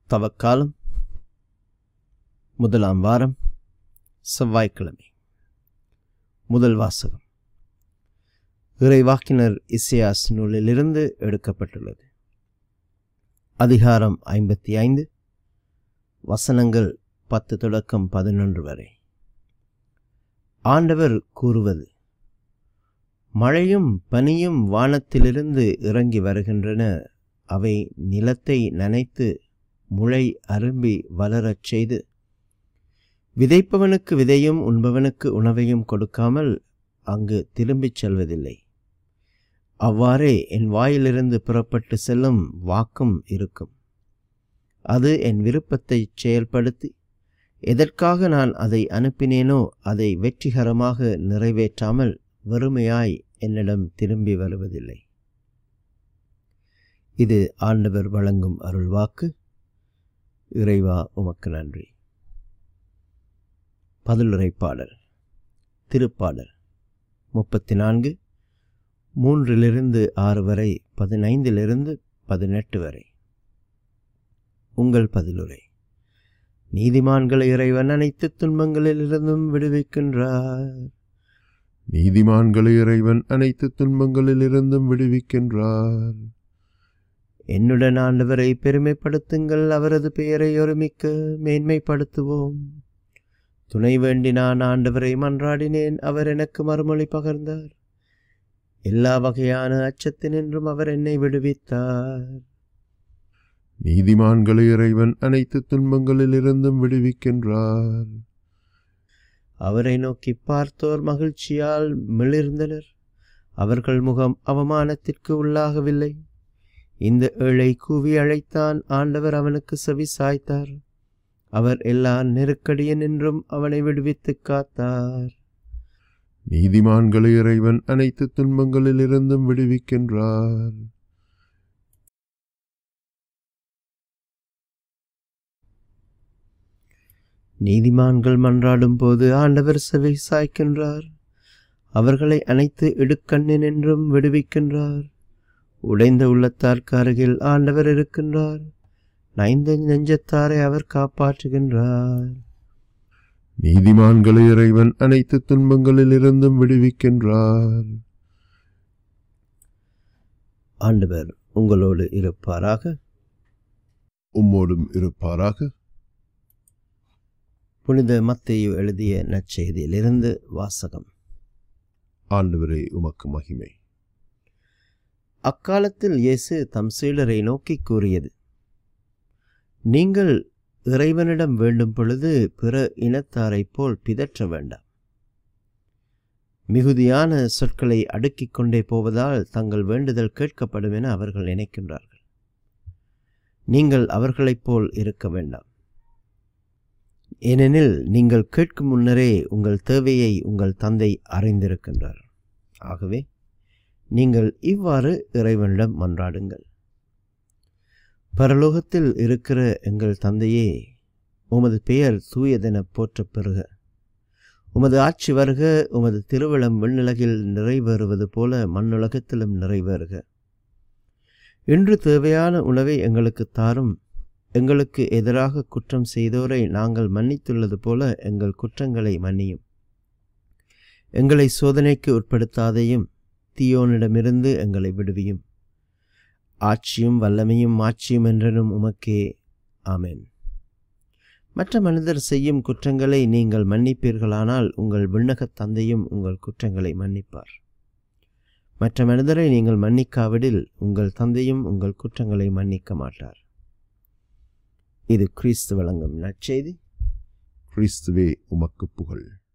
தவக்காலம் முதலாம் வாரம் செவ்வாய்க்கிழமை முதல் வாசகம் இறைவாக்கினர் இசையாஸ் நூலிலிருந்து எடுக்கப்பட்டுள்ளது அதிகாரம் ஐம்பத்தி ஐந்து வசனங்கள் பத்து தொடக்கம் பதினொன்று வரை ஆண்டவர் கூறுவது மழையும் பனியும் வானத்திலிருந்து இறங்கி வருகின்றன அவை நிலத்தை நனைத்து முளை அரும்பி வளரச் செய்து விதைப்பவனுக்கு விதையும் உண்பவனுக்கு உணவையும் கொடுக்காமல் அங்கு திரும்பிச் செல்வதில்லை அவ்வாறே என் வாயிலிருந்து புறப்பட்டு செல்லும் வாக்கும் இருக்கும் அது என் விருப்பத்தை செயல்படுத்தி எதற்காக நான் அதை அனுப்பினேனோ அதை வெற்றிகரமாக நிறைவேற்றாமல் வெறுமையாய் என்னிடம் திரும்பி வருவதில்லை இது ஆண்டவர் வழங்கும் அருள்வாக்கு இறைவா உமக்கு நன்றி பதிலுரை பாடல் திருப்பாடல் முப்பத்தி நான்கு மூன்றிலிருந்து ஆறு வரை பதினைந்திலிருந்து பதினெட்டு வரை உங்கள் பதிலுரை நீதிமான்களை இறைவன் அனைத்து துன்பங்களிலிருந்தும் விடுவிக்கின்றார் நீதிமான்களை இறைவன் அனைத்து துன்பங்களிலிருந்தும் விடுவிக்கின்றார் என்னுடன் ஆண்டவரை பெருமைப்படுத்துங்கள் அவரது பெயரை ஒருமிக்க மேன்மைப்படுத்துவோம் துணை வேண்டி நான் ஆண்டவரை மன்றாடினேன் அவர் எனக்கு மறுமொழி பகர்ந்தார் எல்லா வகையான அச்சத்தினின்றும் அவர் என்னை விடுவித்தார் நீதிமான்களை இறைவன் அனைத்து துன்பங்களிலிருந்தும் விடுவிக்கின்றார் அவரை நோக்கி பார்த்தோர் மகிழ்ச்சியால் மிளிர்ந்தனர் அவர்கள் முகம் அவமானத்திற்கு உள்ளாகவில்லை இந்த ஏழை கூவி அழைத்தான் ஆண்டவர் அவனுக்கு செவி சாய்த்தார் அவர் எல்லா நெருக்கடியினின்றும் அவனை விடுவித்துக் காத்தார் நீதிமான்களை இறைவன் அனைத்து துன்பங்களிலிருந்தும் விடுவிக்கின்றார் நீதிமான்கள் மன்றாடும் போது ஆண்டவர் செவி சாய்க்கின்றார் அவர்களை அனைத்து இடுக்கண்ணினின்றும் விடுவிக்கின்றார் உடைந்த உள்ளத்தார்க்கு அருகில் ஆண்டவர் இருக்கின்றார் நைந்த நெஞ்சத்தாரை அவர் காப்பாற்றுகின்றார் நீதிமான்களை இறைவன் அனைத்து துன்பங்களிலிருந்தும் விடுவிக்கின்றார் ஆண்டவர் உங்களோடு இருப்பாராக உம்மோடும் இருப்பாராக புனித மத்தேயு எழுதிய நற்செய்தியிலிருந்து வாசகம் ஆண்டவரே உமக்கு மகிமை அக்காலத்தில் இயேசு தம் சீடரை நோக்கி கூறியது நீங்கள் இறைவனிடம் வேண்டும் பொழுது பிற இனத்தாரைப் போல் பிதற்ற வேண்டாம் மிகுதியான சொற்களை அடுக்கிக் கொண்டே போவதால் தங்கள் வேண்டுதல் கேட்கப்படும் என அவர்கள் நினைக்கின்றார்கள் நீங்கள் அவர்களைப் போல் இருக்க வேண்டாம் ஏனெனில் நீங்கள் கேட்கும் முன்னரே உங்கள் தேவையை உங்கள் தந்தை அறிந்திருக்கின்றார் ஆகவே நீங்கள் இவ்வாறு இறைவனிடம் மன்றாடுங்கள் பரலோகத்தில் இருக்கிற எங்கள் தந்தையே உமது பெயர் தூயதென போற்றப் பெறுக உமது ஆட்சி வருக உமது திருவிழம் விண்ணுலகில் நிறைவேறுவது போல மண்ணுலகத்திலும் நிறைவேறுக இன்று தேவையான உணவை எங்களுக்கு தாரும் எங்களுக்கு எதிராக குற்றம் செய்தோரை நாங்கள் மன்னித்துள்ளது போல எங்கள் குற்றங்களை மன்னியும் எங்களை சோதனைக்கு உட்படுத்தாதையும் தீயோனிடமிருந்து எங்களை விடுவியும் ஆட்சியும் வல்லமையும் ஆட்சியும் என்றனும் உமக்கே ஆமேன் மற்ற மனிதர் செய்யும் குற்றங்களை நீங்கள் மன்னிப்பீர்களானால் உங்கள் விண்ணகத் தந்தையும் உங்கள் குற்றங்களை மன்னிப்பார் மற்ற மனிதரை நீங்கள் மன்னிக்காவிடில் உங்கள் தந்தையும் உங்கள் குற்றங்களை மன்னிக்க மாட்டார் இது கிறிஸ்து வழங்கும் நற்செய்தி கிறிஸ்துவே உமக்கு புகழ்